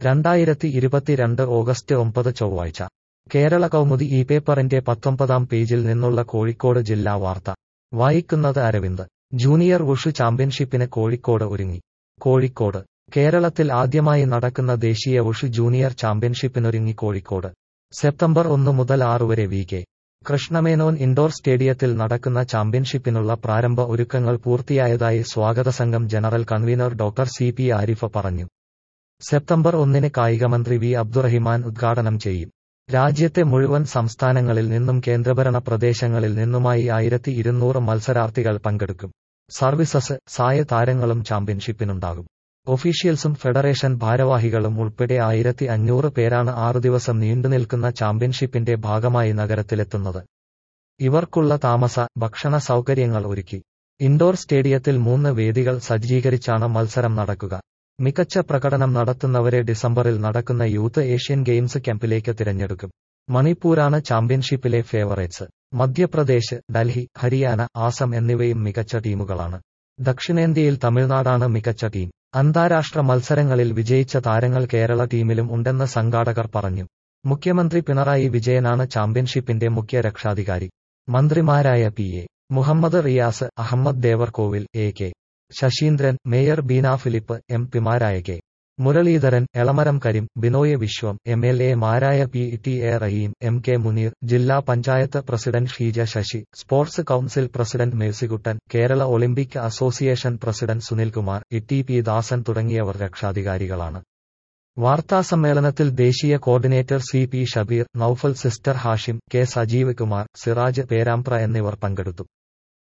രണ്ടായിരത്തി ഇരുപത്തിരണ്ട് ഓഗസ്റ്റ് ഒമ്പത് ചൊവ്വാഴ്ച കേരള കൗമുദി ഈ പേപ്പറിന്റെ പത്തൊമ്പതാം പേജിൽ നിന്നുള്ള കോഴിക്കോട് ജില്ലാ വാർത്ത വായിക്കുന്നത് അരവിന്ദ് ജൂനിയർ വുഷു ചാമ്പ്യൻഷിപ്പിന് കോഴിക്കോട് ഒരുങ്ങി കോഴിക്കോട് കേരളത്തിൽ ആദ്യമായി നടക്കുന്ന ദേശീയ വുഷു ജൂനിയർ ചാമ്പ്യൻഷിപ്പിനൊരുങ്ങി കോഴിക്കോട് സെപ്റ്റംബർ ഒന്ന് മുതൽ ആറ് വരെ വി കെ കൃഷ്ണമേനോൻ ഇൻഡോർ സ്റ്റേഡിയത്തിൽ നടക്കുന്ന ചാമ്പ്യൻഷിപ്പിനുള്ള പ്രാരംഭ ഒരുക്കങ്ങൾ പൂർത്തിയായതായി സ്വാഗത സംഘം general convener doctor C P Arifa പറഞ്ഞു സെപ്റ്റംബർ ഒന്നിന് കായികമന്ത്രി വി അബ്ദുറഹിമാൻ ഉദ്ഘാടനം ചെയ്യും രാജ്യത്തെ മുഴുവൻ സംസ്ഥാനങ്ങളിൽ നിന്നും കേന്ദ്രഭരണ പ്രദേശങ്ങളിൽ നിന്നുമായി ആയിരത്തി ഇരുന്നൂറ് മത്സരാർത്ഥികൾ പങ്കെടുക്കും സർവീസസ് സായ താരങ്ങളും ചാമ്പ്യൻഷിപ്പിനുണ്ടാകും ഒഫീഷ്യൽസും ഫെഡറേഷൻ ഭാരവാഹികളും ഉൾപ്പെടെ ആയിരത്തി അഞ്ഞൂറ് പേരാണ് ആറു ദിവസം നീണ്ടുനിൽക്കുന്ന ചാമ്പ്യൻഷിപ്പിന്റെ ഭാഗമായി നഗരത്തിലെത്തുന്നത് ഇവർക്കുള്ള താമസ ഭക്ഷണ സൗകര്യങ്ങൾ ഒരുക്കി ഇൻഡോർ സ്റ്റേഡിയത്തിൽ മൂന്ന് വേദികൾ സജ്ജീകരിച്ചാണ് മത്സരം നടക്കുക മികച്ച പ്രകടനം നടത്തുന്നവരെ ഡിസംബറിൽ നടക്കുന്ന യൂത്ത് ഏഷ്യൻ ഗെയിംസ് ക്യാമ്പിലേക്ക് തിരഞ്ഞെടുക്കും മണിപ്പൂരാണ് ചാമ്പ്യൻഷിപ്പിലെ ഫേവറേറ്റ്സ് മധ്യപ്രദേശ് ഡൽഹി ഹരിയാന ആസം എന്നിവയും മികച്ച ടീമുകളാണ് ദക്ഷിണേന്ത്യയിൽ തമിഴ്നാടാണ് മികച്ച ടീം അന്താരാഷ്ട്ര മത്സരങ്ങളിൽ വിജയിച്ച താരങ്ങൾ കേരള ടീമിലും ഉണ്ടെന്ന് സംഘാടകർ പറഞ്ഞു മുഖ്യമന്ത്രി പിണറായി വിജയനാണ് ചാമ്പ്യൻഷിപ്പിന്റെ മുഖ്യ രക്ഷാധികാരി മന്ത്രിമാരായ P A Muhammad Riyas Ahammad Devarkovil A K Saseendran mayor Beena Philip M പിമാരായ K Muraleedharan Elamaram Kareem Binoy Viswam M L എമാരായ P T A Rahim M K Muneer ജില്ലാ panchayat president Sheeja Sasi sports council president Mercykuttan Kerala Olympic association president Sunilkumar E P Dasan തുടങ്ങിയവർ രക്ഷാധികാരികളാണ് വാർത്താസമ്മേളനത്തിൽ ദേശീയ coordinator C P Shabeer Noufal sister Hashim K Sajeev Kumar Siraj Perambra എന്നിവർ പങ്കെടുത്തു